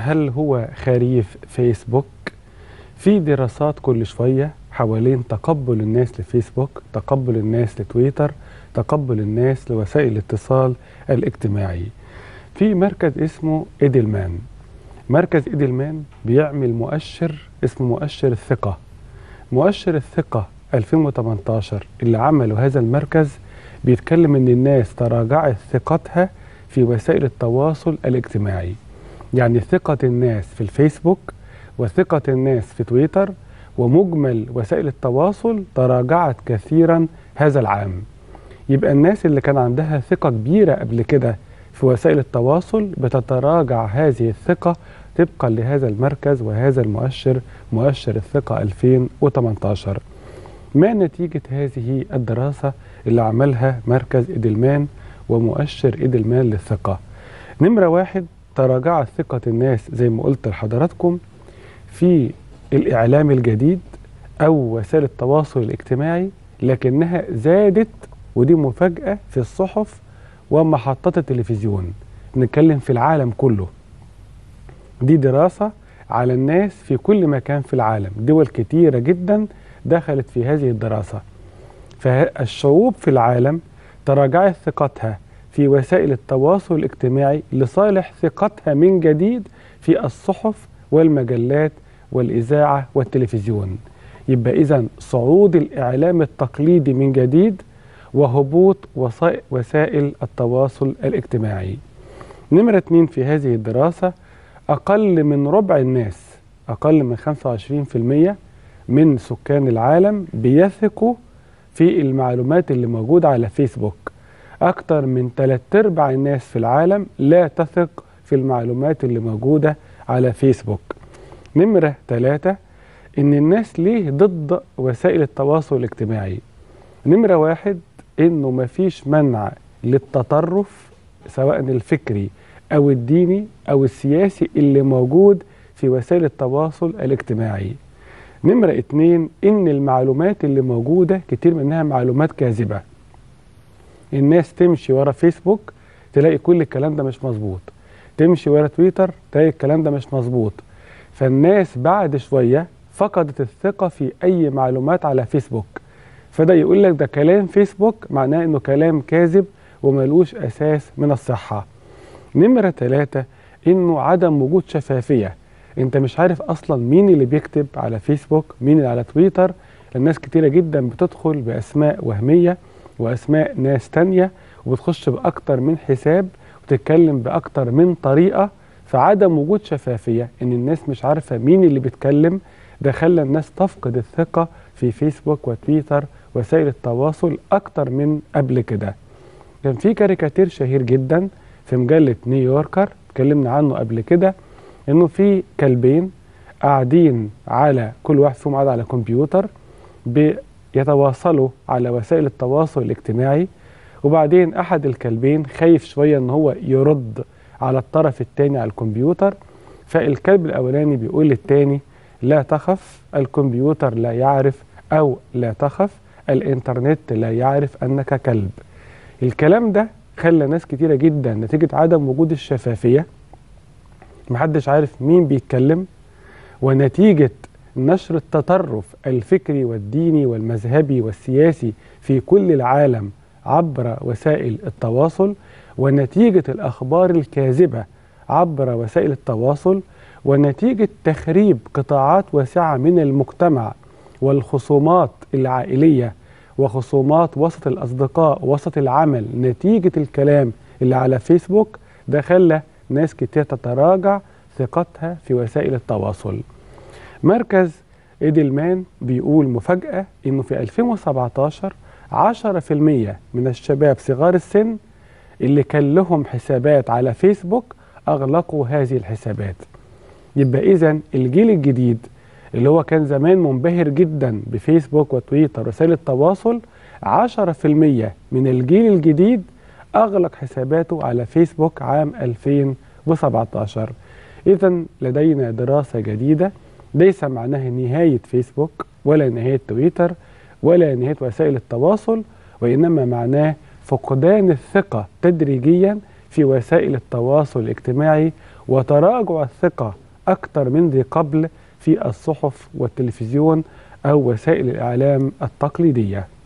هل هو خريف فيسبوك في دراسات كل شوية حوالين تقبل الناس لفيسبوك تقبل الناس لتويتر تقبل الناس لوسائل الاتصال الاجتماعي في مركز اسمه إيدلمان مركز إيدلمان بيعمل مؤشر اسمه مؤشر الثقة مؤشر الثقة 2018 اللي عمله هذا المركز بيتكلم ان الناس تراجعت ثقتها في وسائل التواصل الاجتماعي يعني ثقة الناس في الفيسبوك وثقة الناس في تويتر ومجمل وسائل التواصل تراجعت كثيرا هذا العام يبقى الناس اللي كان عندها ثقة كبيرة قبل كده في وسائل التواصل بتتراجع هذه الثقة طبقا لهذا المركز وهذا المؤشر مؤشر الثقة 2018 ما نتيجة هذه الدراسة اللي عملها مركز إدلمان ومؤشر إدلمان للثقة نمرة واحد تراجعت ثقة الناس زي ما قلت لحضراتكم في الإعلام الجديد أو وسائل التواصل الاجتماعي لكنها زادت ودي مفاجأة في الصحف ومحطات التلفزيون نتكلم في العالم كله دي دراسة على الناس في كل مكان في العالم دول كتيرة جدا دخلت في هذه الدراسة فالشعوب في العالم تراجعت ثقتها في وسائل التواصل الاجتماعي لصالح ثقتها من جديد في الصحف والمجلات والإذاعة والتلفزيون يبقى إذا صعود الإعلام التقليدي من جديد وهبوط وسائل التواصل الاجتماعي نمرة اتنين في هذه الدراسة أقل من ربع الناس أقل من 25% من سكان العالم بيثقوا في المعلومات اللي موجودة على فيسبوك أكتر من ثلاث أرباع الناس في العالم لا تثق في المعلومات اللي موجودة على فيسبوك نمرة ثلاثة إن الناس ليه ضد وسائل التواصل الاجتماعي نمرة واحد إنه مفيش منع للتطرف سواء الفكري أو الديني أو السياسي اللي موجود في وسائل التواصل الاجتماعي نمرة اتنين إن المعلومات اللي موجودة كتير منها معلومات كاذبة الناس تمشي ورا فيسبوك تلاقي كل الكلام ده مش مظبوط تمشي ورا تويتر تلاقي الكلام ده مش مظبوط فالناس بعد شوية فقدت الثقة في أي معلومات على فيسبوك فده يقول لك ده كلام فيسبوك معناه إنه كلام كاذب وملوش أساس من الصحة نمرة ثلاثة إنه عدم وجود شفافية انت مش عارف اصلا مين اللي بيكتب على فيسبوك مين اللي على تويتر الناس كتيرة جدا بتدخل باسماء وهمية واسماء ناس تانية وبتخش باكتر من حساب وتتكلم باكتر من طريقة فعدم وجود شفافية ان الناس مش عارفة مين اللي بيتكلم ده خلى الناس تفقد الثقة في فيسبوك وتويتر وسائل التواصل اكتر من قبل كده كان في كاريكاتير شهير جدا في مجلة نيويوركر اتكلمنا عنه قبل كده انه في كلبين قاعدين على كل واحد فيهم قاعد على كمبيوتر بيتواصلوا على وسائل التواصل الاجتماعي وبعدين احد الكلبين خايف شويه ان هو يرد على الطرف الثاني على الكمبيوتر فالكلب الاولاني بيقول للتاني لا تخف الكمبيوتر لا يعرف او لا تخف الانترنت لا يعرف انك كلب الكلام ده خلى ناس كتيره جدا نتيجه عدم وجود الشفافيه محدش عارف مين بيتكلم ونتيجة نشر التطرف الفكري والديني والمذهبي والسياسي في كل العالم عبر وسائل التواصل ونتيجة الأخبار الكاذبة عبر وسائل التواصل ونتيجة تخريب قطاعات واسعة من المجتمع والخصومات العائلية وخصومات وسط الأصدقاء وسط العمل نتيجة الكلام اللي على فيسبوك ده خلى ناس كتير تتراجع ثقتها في وسائل التواصل مركز إيدلمان بيقول مفاجأة إنه في 2017 10% من الشباب صغار السن اللي كان لهم حسابات على فيسبوك أغلقوا هذه الحسابات يبقى إذا الجيل الجديد اللي هو كان زمان منبهر جدا بفيسبوك وتويتر وسائل التواصل 10% من الجيل الجديد أغلق حساباته على فيسبوك عام 2017 إذا لدينا دراسة جديدة ليس معناها نهاية فيسبوك ولا نهاية تويتر ولا نهاية وسائل التواصل وإنما معناه فقدان الثقة تدريجيا في وسائل التواصل الاجتماعي وتراجع الثقة أكثر من ذي قبل في الصحف والتلفزيون أو وسائل الإعلام التقليدية